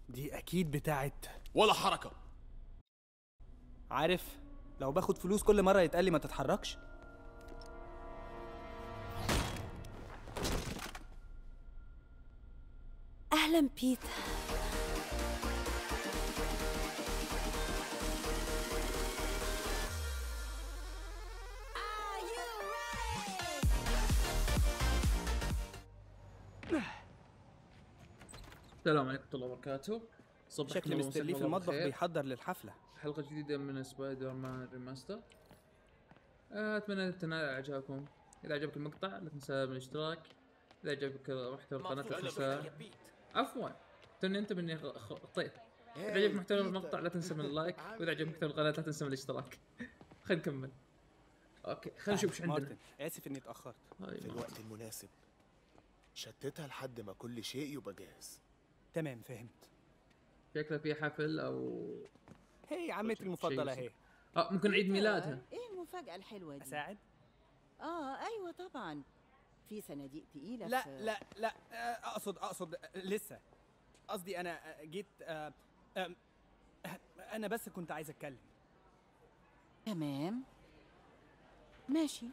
دي اكيد بتاعت ولا حركه عارف لو باخد فلوس كل مره يتقال لي ما تتحركش أهلا بيت السلام عليكم ورحمة الله وبركاته صبحكم شكل الله مستر لي ومساكم في الله المطبخ بالخير. بيحضر للحفله حلقة جديدة من سبايدر مان ريماستر آه، أتمنى أن تنال إعجابكم إذا عجبك المقطع لا تنسى الاشتراك إذا عجبك محتوى القناة لا تنسى عفوا توني أنت مني غ- خ- طيب إذا عجبك محتوى المقطع لا تنسى من اللايك وإذا عجبك محتوى القناة لا تنسى من الاشتراك خلينا نكمل أوكي خلينا نشوف ايش عندنا مارتن اسف اني اتاخرت هاي في الوقت المناسب شتتها لحد ما كل شيء يبقى جاهز تمام فهمت شكله في حفل أو هي عمتي المفضله شيء. اهي آه ممكن عيد ميلادها ايه المفاجأة الحلوة دي؟ اساعد اه ايوه طبعا في صناديق تقيلة لا في... لا لا آه، اقصد اقصد آه، لسه قصدي انا آه، جيت آه، آه، آه، انا بس كنت عايز اتكلم تمام ماشي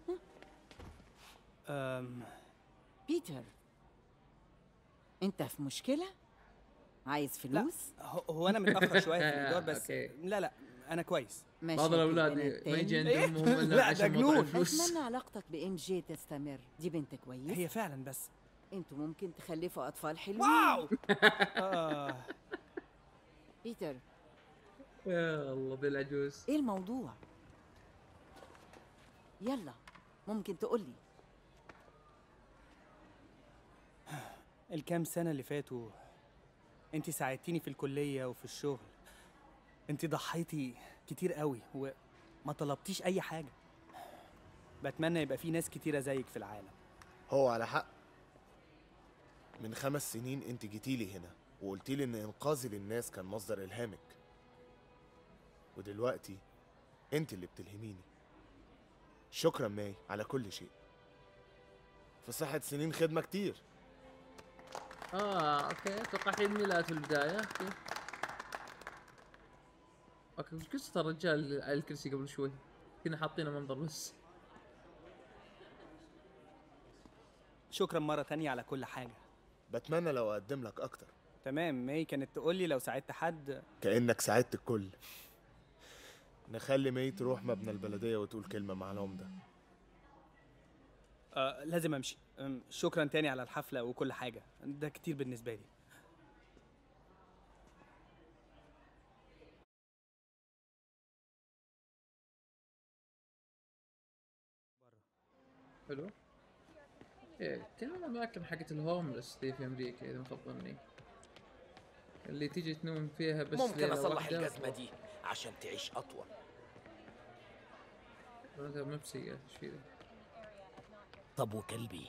أم، بيتر انت في مشكلة؟ عايز لا فلوس؟ هو هو انا متاخر شويه في الايجار بس أوكي. لا لا انا كويس ماشي بعض الأولاد ما يجي عندهم هم إلا لا، عشان ده موضوع جنون. الفلوس اتمنى علاقتك بام جي تستمر دي بنت كويس هي فعلا بس انتوا ممكن تخلفوا اطفال حلوين واو آه بيتر يا الله ذي العجوز ايه الموضوع يلا ممكن تقولي الكام سنة اللي فاتوا انت ساعدتيني في الكلية وفي الشغل انت ضحيتي كتير قوي وما طلبتيش اي حاجة بتمنى يبقى في ناس كتيرة زيك في العالم هو على حق من خمس سنين انت جيتيلي هنا وقلتيلي ان انقاذي للناس كان مصدر الهامك ودلوقتي انت اللي بتلهميني شكرا ماي على كل شيء في صحة سنين خدمة كتير اه اوكي اتوقع عيد ميلاد في البداية اوكي اوكي وش قصة الرجال على الكرسي قبل شوي؟ كنا حاطينه منظر بس شكرا مرة تانية على كل حاجة بتمنى لو اقدم لك اكتر تمام ماي كانت تقولي لو ساعدت حد كأنك ساعدت الكل نخلي ماي تروح مبنى البلدية وتقول كلمة مع العمدة آه لازم امشي أم، شكرا تاني على الحفلة وكل حاجة ده كتير بالنسبة لي حلو ايه كان الاماكن حقت الهوملس دي في امريكا اذا ما خاب ظني اللي تيجي تنوم فيها بس ممكن ليلة اصلح واحدة الجزمه دي عشان تعيش اطول هذا مبسي ايش في ذا؟ طب وكلبي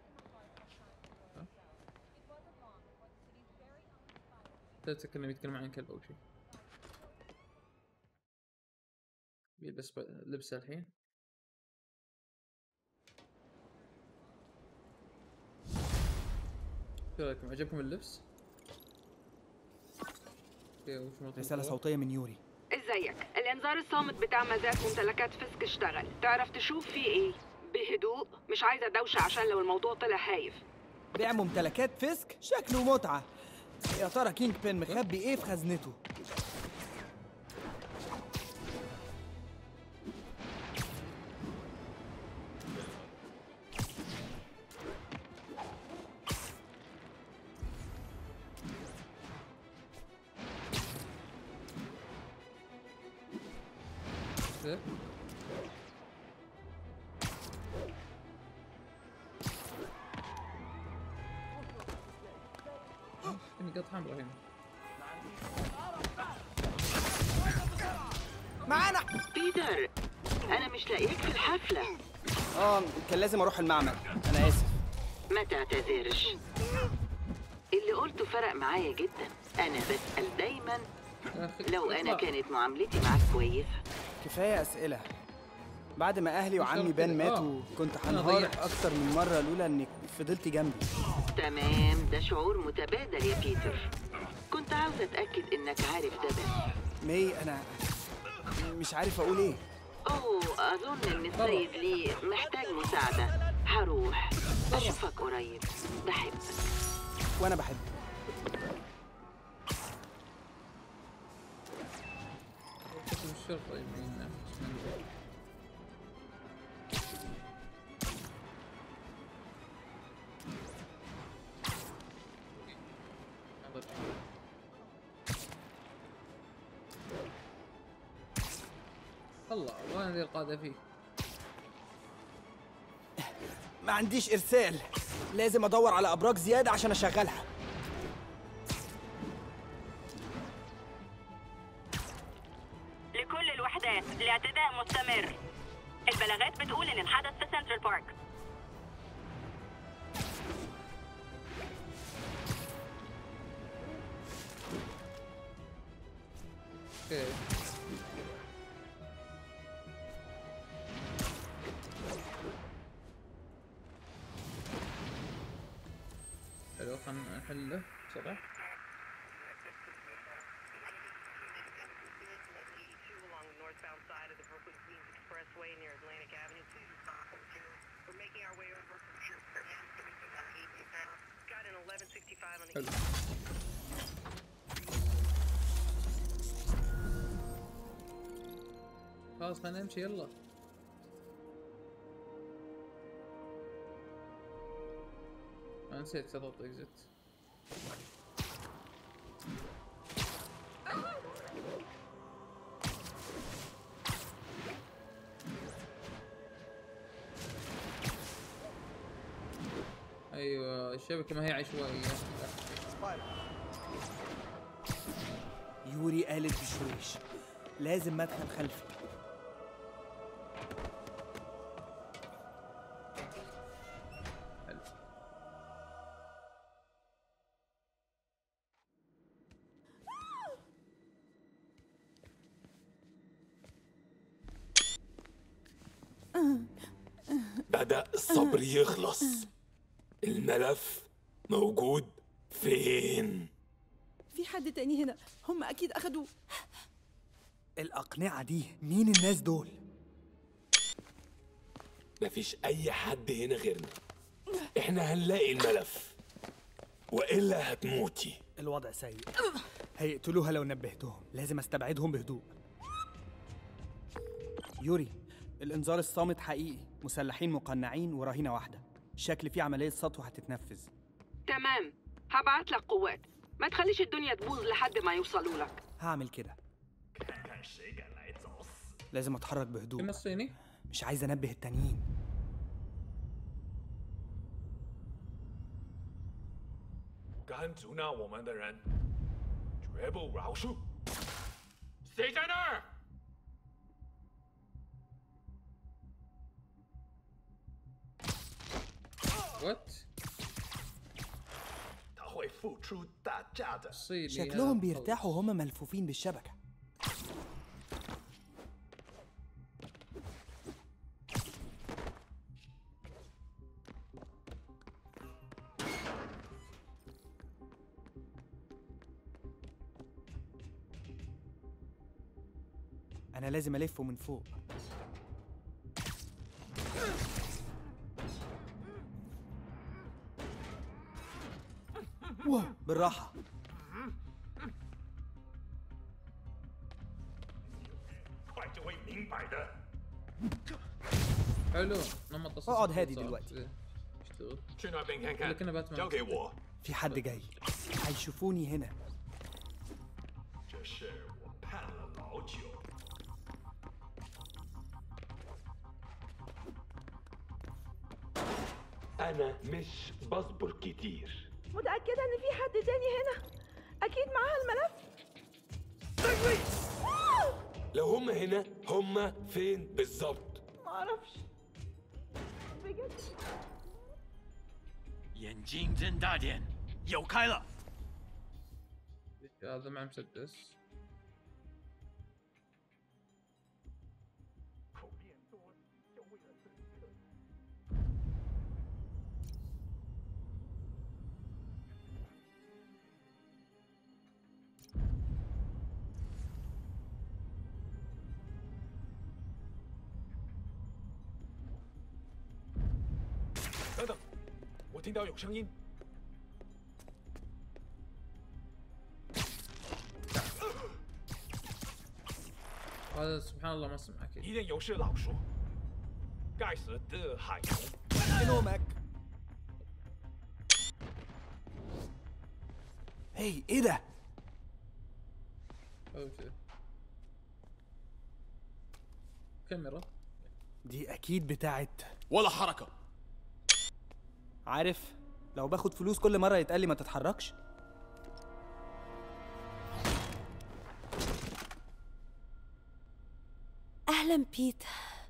تذكر انه يتكلم عن كلب او شيء يلبس ب- لبسه الحين ايش رايكم عجبكم اللبس؟ اوكي وش مطلوب رسالة هو؟ صوتية من يوري ازيك الانذار الصامت بتاع مزاد ممتلكات فسك اشتغل تعرف تشوف فيه ايه بهدوء مش عايزه دوشه عشان لو الموضوع طلع هايف بيع ممتلكات فيسك شكله متعة يا ترى كينج بين مخبي ايه في خزنته ده. في نقاط حمراء هنا معانا بيتر انا مش لاقيك في الحفله اه كان لازم اروح المعمل انا اسف ما تعتذرش اللي قلته فرق معايا جدا انا بسال دايما يا أخي، لو انا اطلع. كانت معاملتي معاك كويسه كفايه اسئله بعد ما اهلي وعمي شرط بان كده. ماتوا كنت أنا هنهار ضيعت. اكتر من مره لولا انك فضلتي جنبي تمام ده شعور متبادل يا بيتر كنت عاوزة أتأكد إنك عارف ده بس مي انا مش عارف اقول ايه أوه أظن إن السيد لي محتاج مساعدة هروح أشوفك قريب بحبك وانا بحب قسم الشرطة يمينا بس ما ندري. الله وين ذي القادة فيه؟ ما عنديش ارسال لازم ادور على ابراج زياده عشان اشغلها لكل الوحدات الاعتداء مستمر البلاغات بتقول ان الحدث في سنترال بارك اوكي حلو خلنا نحله بسرعة along the northbound side of the Brooklyn Queens Expressway near Atlantic Avenue. We're making our way over. Got an 1165 on the حلو خلاص خلينا نمشي يلا أنا نسيت اضغط اكزت ايوه الشبكة ما هي عشوائية يوري قالت بشويش لازم مدخل خلفي حلو بدأ الصبر يخلص الملف موجود فين؟ في حد تاني هنا هم اكيد اخدوه الاقنعه دي مين الناس دول مفيش أي حد هنا غيرنا إحنا هنلاقي الملف وإلا هتموتي الوضع سيء هيقتلوها لو نبهتهم لازم استبعدهم بهدوء يوري الانذار الصامت حقيقي مسلحين مقنعين ورهينه واحده شكل في عمليه سطو هتتنفذ تمام هبعت لك قوات ما تخليش الدنيا تبوظ لحد ما يوصلوا لك هعمل كده لازم اتحرك بهدوء فيلم الصيني مش عايز انبه التانيين 敢阻挠我们的人，绝不饶恕。谁在那儿？ وات 他会付出代价的。 الصيني شكلهم هذا بيرتاحوا وهم ملفوفين بالشبكه انا لازم الفه من فوق واو، بالراحه 快就会明白的。 حلو نمط الصوت اقعد هادي صار. دلوقتي. إيه، اشتغل 去那边看看 لكن باتمان 交给我。 في حد جاي هيشوفوني هنا 这事我盼了老久。 أنا مش بصبر كتير متاكده ان في حد تاني هنا اكيد معاها الملف لو هم هنا هم فين بالظبط معرفش بجد 眼睛睁大点，有开了。 هذا مع مسدس 听到有声音， هذا سبحان الله ما سمع 一 اكيد 定又是老鼠。该死的海虫！ نومك هي ايه ده؟ أو شيء. كاميرا دي اكيد بتاعت ولا حركة عارف لو باخد فلوس كل مرة يتقال لي ما تتحركش أهلا بيت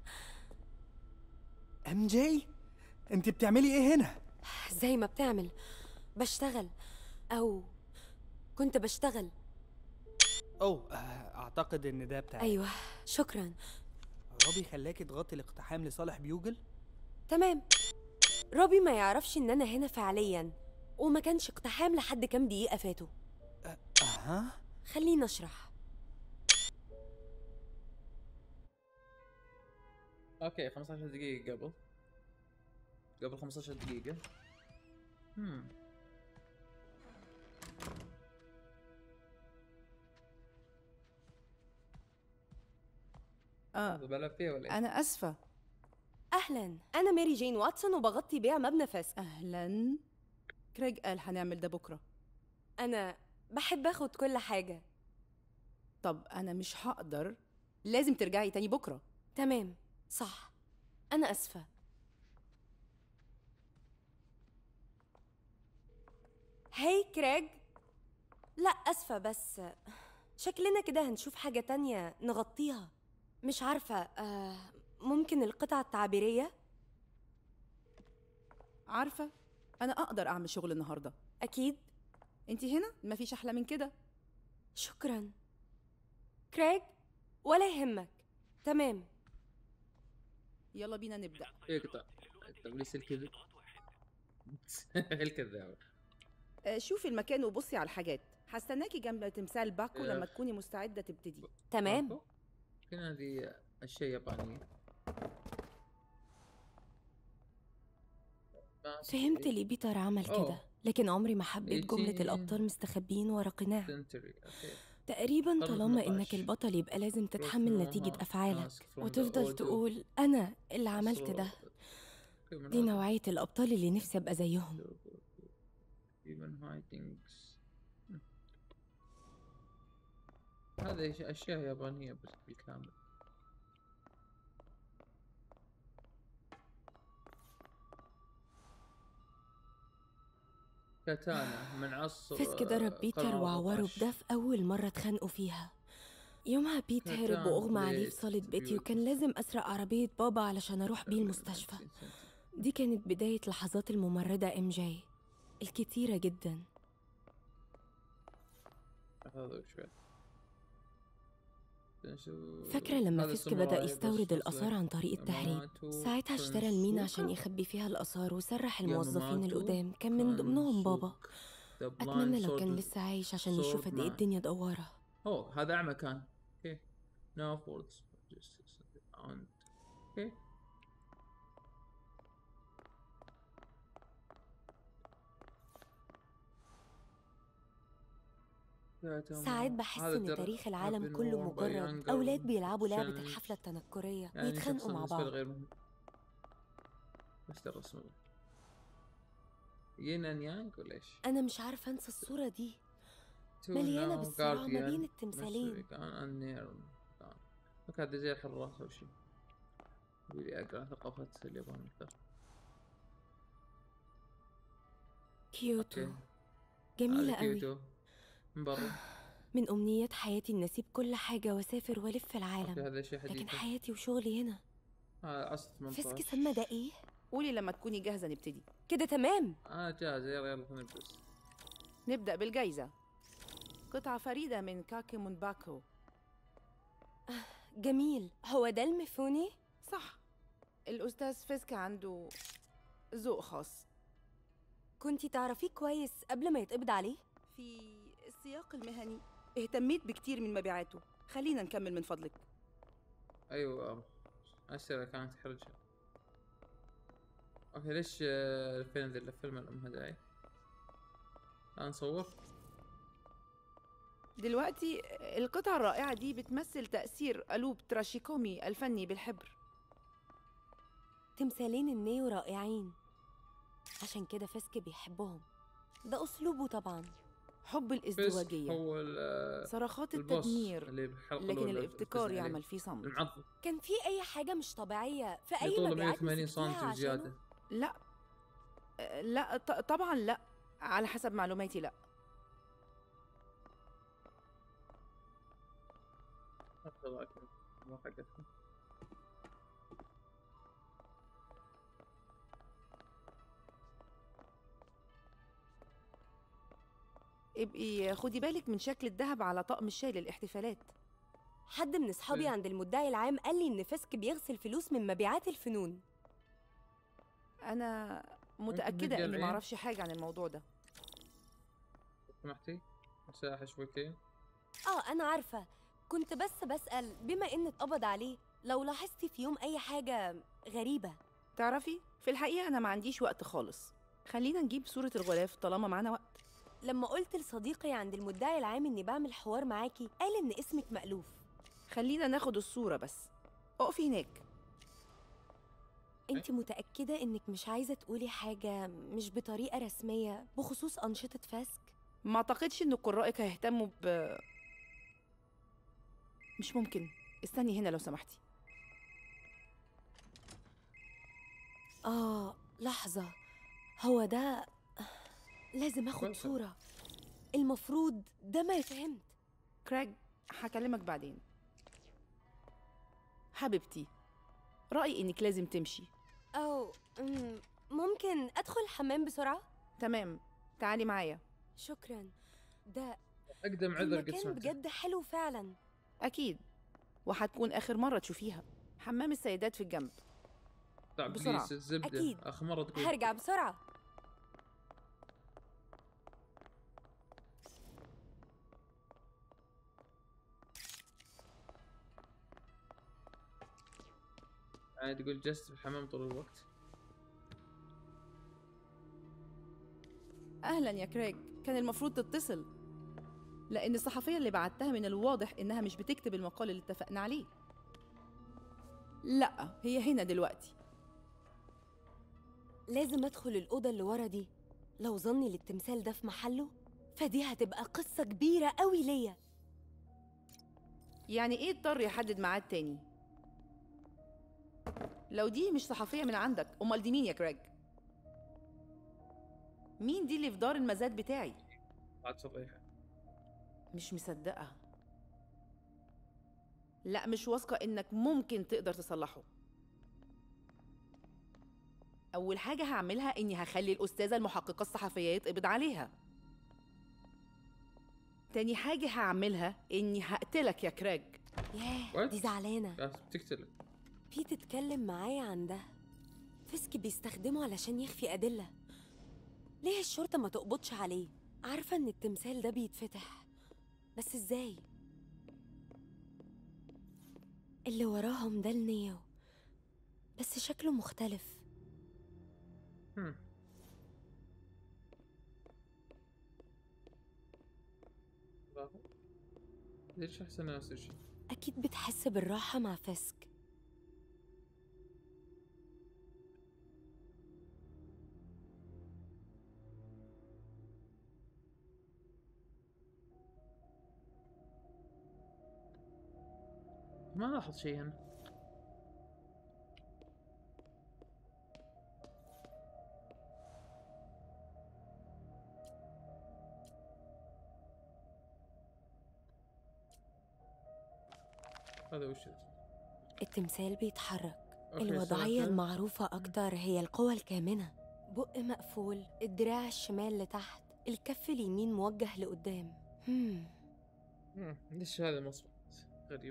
ام جي انت بتعملي ايه هنا؟ زي ما بتعمل بشتغل أو كنت بشتغل اوه آه، اعتقد ان ده بتاع أيوة شكرا روبي خلاكي تغطي الاقتحام لصالح بيوجل؟ تمام روبي ما يعرفش إن أنا هنا فعليا وما كانش اقتحام لحد كام دقيقة فاتوا اها خليني أشرح اوكي 15 دقيقة قبل قبل 15 دقيقة هم اه هذا بلعب فيها ولا ايه؟ انا اسفه أهلا أنا ماري جين واتسون وبغطي بيع مبنى فاسك اهلا كريج قال هنعمل ده بكره أنا بحب أخد كل حاجة طب انا مش هقدر لازم ترجعي تاني بكره تمام صح أنا أسفة هاي كريج لا أسفة بس شكلنا كده هنشوف حاجة تانية نغطيها مش عارفة آه ممكن القطعة التعبيرية عارفه انا اقدر اعمل شغل النهارده أكيد انت هنا مفيش احلى من كده شكرا كريج ولا يهمك تمام يلا بينا نبدا ايه قطع تبليس الكذب الكذاب آه، شوفي المكان وبصي على الحاجات هستناكي جنب تمثال باكو آه. لما تكوني مستعده تبتدي تمام كان هذه اشياء يابانية ما فهمت ليه بيتر عمل كده أوه. لكن عمري ما حبيت جملة إيتي. الأبطال مستخبين ورا قناع سنتري اوكي تقريبا قرن طالما 18. إنك البطل يبقى لازم تتحمل from نتيجة Omaha, أفعالك ask from the وتفضل audio. تقول أنا اللي عملت ده Okay, من دي هذا. نوعية الأبطال اللي نفسي أبقى زيهم even hidings هذه أش- اشياء يابانية بس بالكامل كاتانا من عصر فاسك ضرب آه، بيتر قرن وعوره 14. بده في أول مرة اتخانقوا فيها يومها بيت هرب كان وأغمى عليه في بليد صالة بيتي بيوت. وكان لازم أسرق عربية بابا علشان أروح بيه المستشفى دي كانت بداية لحظات الممرضة إم جي الكتيرة جدا هذا شوي نشوف- فاكرة لما هذا فيسك بدأ الساموراي يستورد بس الآثار عن طريق التهريب ماتوا ساعتها اشترى المينا عشان كنسوكا. يخبي فيها الآثار وسرح يا الموظفين ماماتو القدام كان من ضمنهم بابا The أتمنى لو blind كان sword- لسه عايش عشان يشوف قد إيه sword man. الدنيا دوارة اوه هذا اعمى كان اوكي نو فورس اوكي ساعات بحس إن تاريخ العالم كله مجرد أولاد بيلعبوا لعبة الحفلة التنكرية يعني ويتخانقوا شخص مع بالنسبة بعض لغير مهم بس ده الرسم ين ان يانج ولا ايش؟ أنا مش عارفة أنسى الصورة دي To مليانة now بالصراع ما guardian بين التمثالين mystery كان النير كان اوكي هذا زي الحراس او شيء ودي اقرا ثقافة اليابان اكثر كيوتو اوكي جميلة هذا قوي كيوتو من برا من أمنيات حياتي إني أسيب كل حاجة وأسافر وألف في اوكي العالم هذا شيء لكن حديث حياتي وشغلي هنا آه عصر فيسك 18 سمى ده إيه؟ قولي لما تكوني جاهزه نبتدي كده تمام اه جاهز يلا يلا خلينا نبدأ نبدا بالجايزه قطعه فريده من كاكيمون باكو جميل هو ده المفوني؟ صح الاستاذ فيسك عنده ذوق خاص كنتي تعرفيه كويس قبل ما يتقبض عليه؟ في السياق المهني اهتميت بكتير من مبيعاته خلينا نكمل من فضلك ايوه أسئلة كانت حرجة اوكي ليش آه، لفينا ذي اللفه ما لها داعي الان نصور دلوقتي القطعة الرائعة دي بتمثل تأثير ألوب تراشيكومي الفني بالحبر تمثالين النيو رائعين عشان كده فيسك بيحبهم ده أسلوبه طبعا حب بس الازدواجية هو ال- صراحات البوس التدمير اللي بالحلقه لكن الأولى الابتكار الجزء يعمل اللي- فيه صمت المعضل كان في أي حاجة مش طبيعية في اللي أي طوله مبيعات 180 سم مسكتيها وزياده عشانه؟ لا أه، لا ط- طبعا لا على حسب معلوماتي لا ما حقتكم ابقي خدي بالك من شكل الذهب على طقم الشاي للاحتفالات حد من أصحابي إيه؟ عند المدعي العام قال لي إن فيسك بيغسل فلوس من مبيعات الفنون انا ممكن متأكدة ندي اني العين؟ معرفش حاجة عن الموضوع ده سمحتي مساحه شويتين آه أنا عارفة كنت بس بسأل بما إن اتقبض عليه لو لاحظتي في يوم أي حاجة غريبة تعرفي في الحقيقة انا ما عنديش وقت خالص خلينا نجيب صورة الغلاف طالما معانا وقت لما قلت لصديقي عند المدعي العام إني بعمل حوار معاكي قال إن اسمك مألوف خلينا ناخد الصورة بس اقفي هناك انت متأكدة انك مش عايزة تقولي حاجة مش بطريقة رسمية بخصوص أنشطة فاسك؟ ما اعتقدش ان قرائك هيهتموا ب مش ممكن استني هنا لو سمحتي آه لحظة هو ده لازم اخد كويس. صورة المفروض ده ما فهمت كراج هكلمك بعدين حبيبتي رأيي انك لازم تمشي أو أمم، ممكن أدخل الحمام بسرعة؟ تمام تعالي معايا شكرا ده اقدم عذر قد المكان سمعته بجد حلو فعلا اكيد وهتكون اخر مرة تشوفيها حمام السيدات في الجنب لا بسرعة. بليز الزبده أكيد. اخر مره تقول هرجع بسرعة يعني تقول جلست في الحمام طول الوقت اهلا يا كريج كان المفروض تتصل لان الصحفيه اللي بعتها من الواضح انها مش بتكتب المقال اللي اتفقنا عليه لا هي هنا دلوقتي لازم أدخل الأوضة اللي ورا دي لو ظني للتمثال ده في محله فدي هتبقى قصة كبيرة قوي ليا يعني ايه اضطر يحدد ميعاد تاني لو دي مش صحفيه من عندك امال دي مين يا كريج مين دي اللي في دار المزاد بتاعي بعد فضيحه مش مصدقه لا مش واثقه انك ممكن تقدر تصلحه اول حاجه هعملها اني هخلي الاستاذه المحققه الصحفيه يتقبض عليها تاني حاجه هعملها اني هقتلك يا كراج ياه What؟ دي زعلانة لا بتقتلك في تتكلم معايا عن ده فيسك بيستخدمه علشان يخفي أدلة ليه الشرطة ما تقبضش عليه عارفة إن التمثال ده بيتفتح بس إزاي اللي وراهم ده النيو بس شكله مختلف هم. برافو. ليش احسن ناس شيء أكيد بتحس بالراحة مع فيسك ما لاحظ شيء هنا هذا وش التمثال بيتحرك أوكي، الوضعية سمعت. المعروفة أكتر هي القوة الكامنة بق مقفول الدراع الشمال لتحت الكف اليمين موجه لقدام هم. مم، ليش هذا مصبط غريب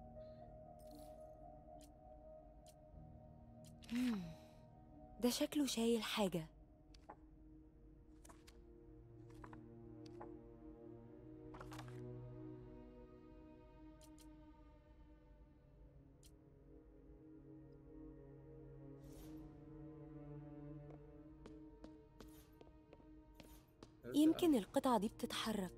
هم. ده شكله شايل حاجة يمكن القطعة دي بتتحرك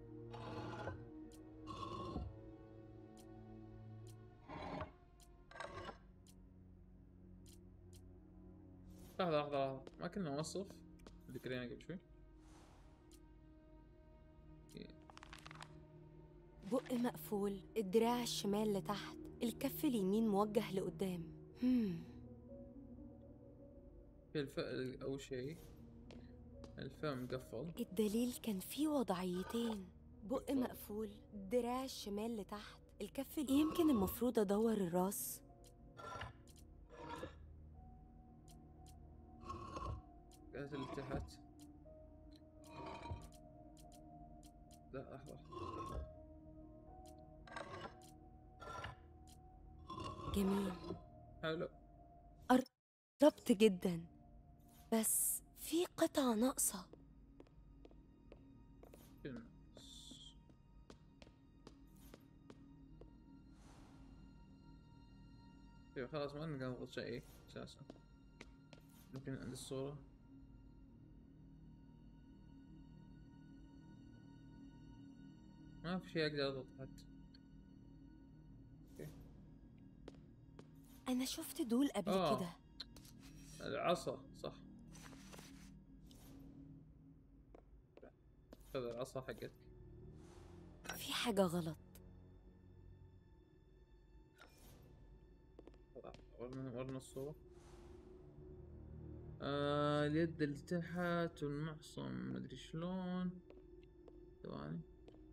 لحظة لحظة لحظة ما كنا نوصف اللي قرينا قبل شوي بق مقفول الدراع الشمال لتحت الكف اليمين موجه لقدام هم. في الف... أول شيء الفم مقفل الدليل كان فيه وضعيتين بق مقفول الدراع الشمال لتحت الكف ال- يمكن المفروض ادور الراس قالت اللي تحت لا لحظة جميل حلو قربت جدا بس في قطعة ناقصة فين ايوه خلاص ما نقدر نضغط شيء اساسا ممكن عند الصورة ما في شيء اقدر اضغط حتى انا شفت دول قبل آه. كده العصا صح خذ العصا حقتك في حاجة غلط ورنا ورنا الصورة آه اليد اللي تحت والمعصم مدري شلون ثواني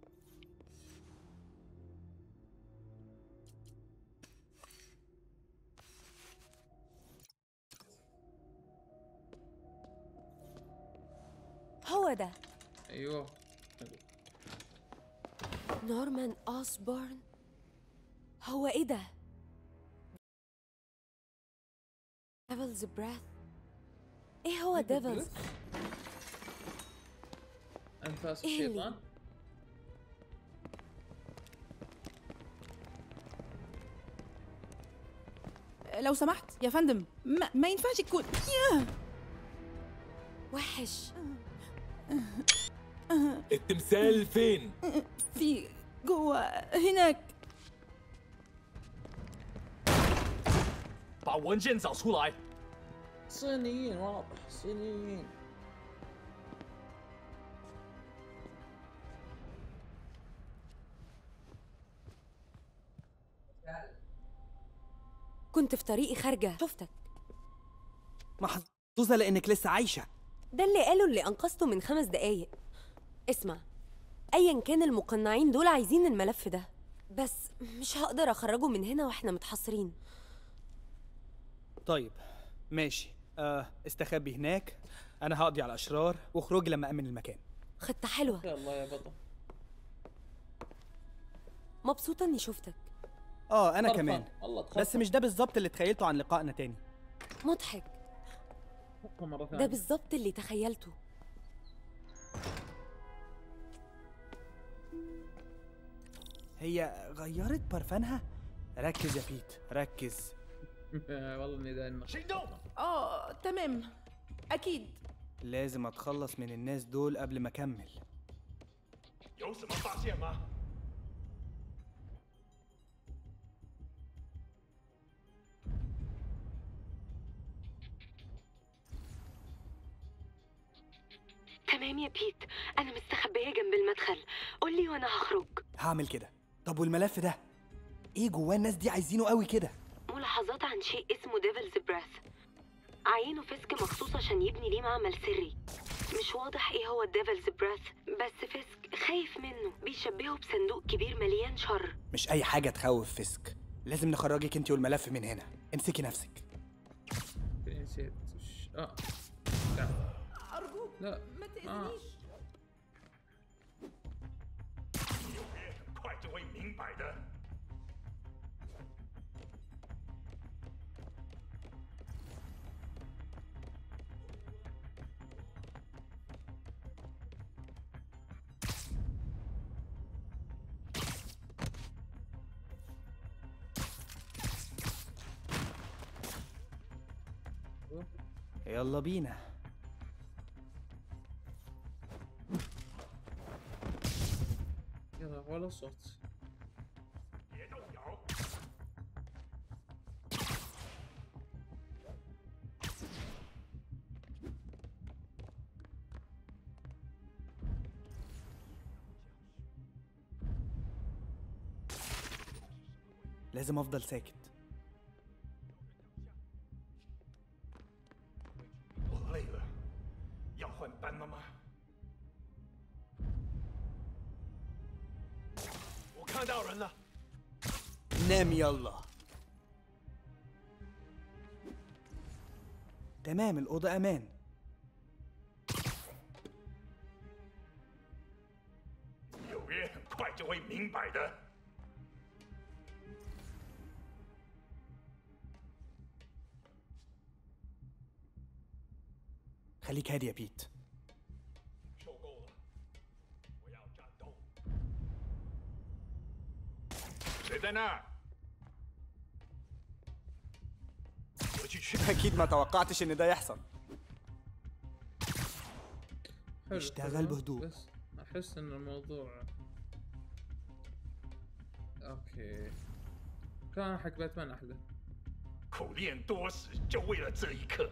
هو ده ايوه حلو. نورمان أوسبورن هو ايه ده؟ ديفلز براث ايه هو ديفلز؟ انفاس إيه اللي- الشيطان لو سمحت يا فندم ما, ما ينفعش تكون ياه وحش التمثال فين؟ في جوه هناك 把文件找出来。 صينيين واضح صينيين كنت في طريقي خارجة شفتك محظوظة لأنك لسه عايشة ده اللي قاله اللي أنقذته من خمس دقايق اسمع أيا كان المقنعين دول عايزين الملف ده بس مش هقدر أخرجه من هنا وإحنا متحصرين طيب ماشي آه استخبي هناك أنا هقضي على الأشرار واخرجي لما أمن المكان خطة حلوة يا الله يا بطل مبسوطة إني شفتك اه أنا فرحان. كمان الله تخفى. بس مش ده بالظبط اللي تخيلته عن لقائنا تاني مضحك مرة ده ثانية بالظبط اللي تخيلته هي غيرت برفانها ركز يا بيت ركز والله اني دايما 行动！ اه تمام اكيد لازم أتخلص من الناس دول قبل ما أكمل 有什么发现吗？ تمام يا بيت انا مستخبيه جنب المدخل قولي وانا هخرج هعمل كده طب والملف ده ايه جواه الناس دي عايزينه قوي كده ملاحظات عن شيء اسمه ديفلز براث عينه فيسك مخصوص عشان يبني ليه معمل سري مش واضح ايه هو الديفلز براث بس فيسك خايف منه بيشبهه بصندوق كبير مليان شر مش اي حاجه تخوف فيسك لازم نخرجك انت والملف من هنا امسكي نفسك نسيت وش- اه لا ارجوك لا ما آه. تاذينيش 你会很快就会明白的。 يلا بينا لا ولا صوت 别动摇。 لازم افضل ساكت 我累了，要换班了吗？我看到人了， نام يلا تمام الأوضة أمان 纽约很快就会明白的。 خليك هادي يا بيت 受够了，我要战斗。谁在那儿？我去去。 أكيد ما توقعتش إن ده يحصل حلو اشتغل تمام، بهدوء. بس احس ان الموضوع اوكي كان حق باتمان احلى 苦练多时，就为了这一刻。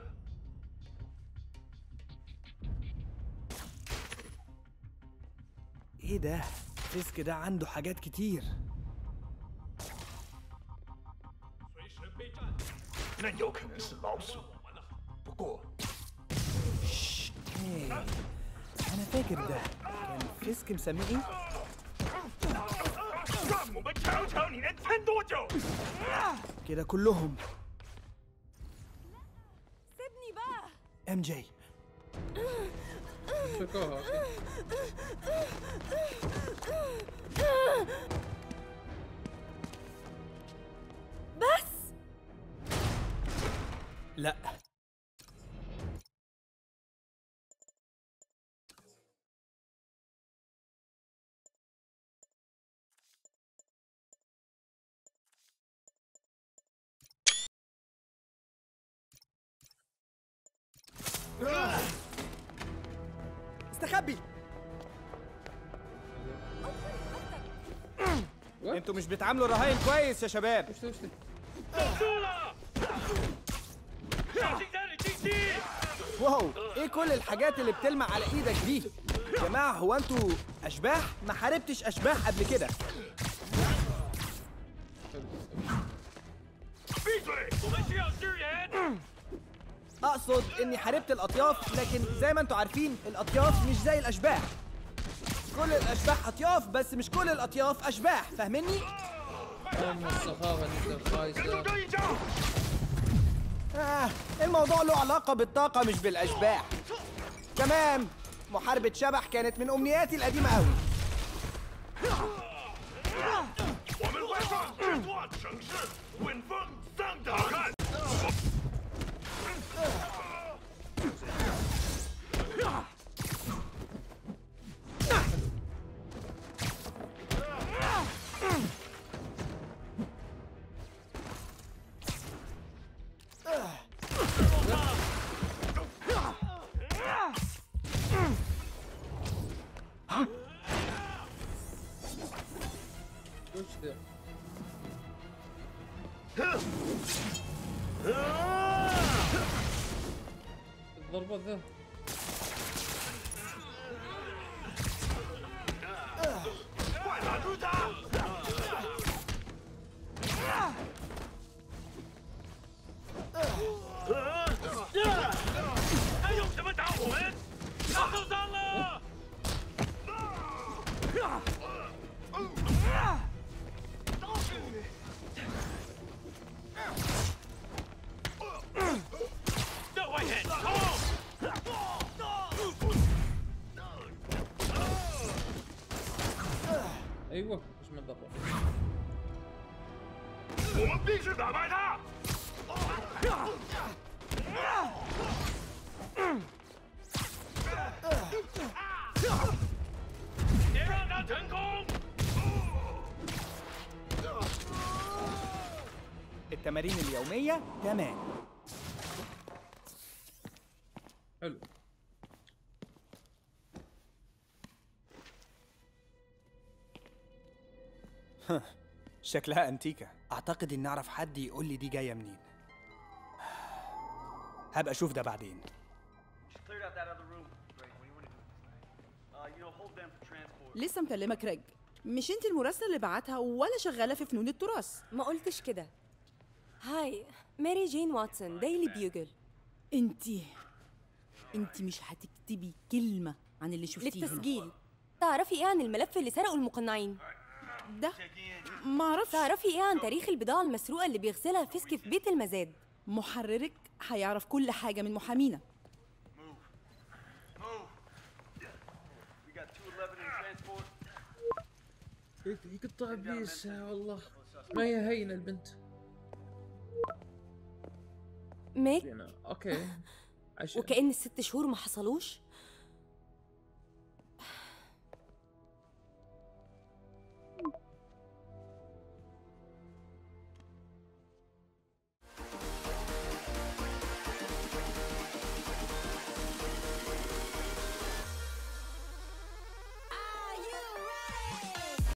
إيه ده؟ فيسك ده عنده حاجات كتير 随时备战。那有可能是老鼠，不过 إيه أنا فاكر ده كان فيسك مسميه إيه؟ 让我们瞧瞧你能撑多久。 كده كلهم سيبني بقى ام جي فكوها بس لا استخبي انتوا مش بتعاملوا الرهاين كويس يا شباب وش وش 住了！小心点，你进去。 واو ايه كل الحاجات اللي بتلمع على ايدك دي يا جماعه هو انتوا اشباح ما حاربتش اشباح قبل كده 闭嘴！我们需要支援。 اقصد اني حاربت الاطياف لكن زي ما انتوا عارفين الاطياف مش زي الاشباح كل الاشباح اطياف بس مش كل الاطياف اشباح فاهمني ام السخافه اللي انت خايسه 这一招。 آه الموضوع له علاقه بالطاقه مش بالاشباح تمام محاربه شبح كانت من امنياتي القديمه قوي 我们会放制作城市，稳风上打看。 وش ذا الضربات ذا 快打住他！他用什么打我们？他受伤了。 在外面冲！ ايوه وش من الضربه 我们必须打败他！别让他成功！ التمارين اليوميه تمام حلو شكلها انتيكة اعتقد اني اعرف حد يقول لي دي جاية منين هبقى اشوف ده بعدين Cleared out that other room. Great. What do you want to do with this thing? Uh, you know, hold them for transport. لسه مكلمك ريج مش انت المراسله اللي بعتها ولا شغاله في فنون التراث ما قلتش كده هاي ماري جين واتسون ديلي بيوجل انت انت مش هتكتبي كلمه عن اللي شفتيه هنا. للتسجيل تعرفي ايه عن الملف اللي سرقه المقنعين ده معرفش تعرفي ايه عن تاريخ البضاعة المسروقة اللي بيغسلها فيسك في بيت المزاد محررك هيعرف كل حاجه من محامينا Move. We got 211 in transport. يق- يقطع ابليس يا والله ما هي هينه البنت ميك زينة. اوكي عشان وكأن الست شهور ما حصلوش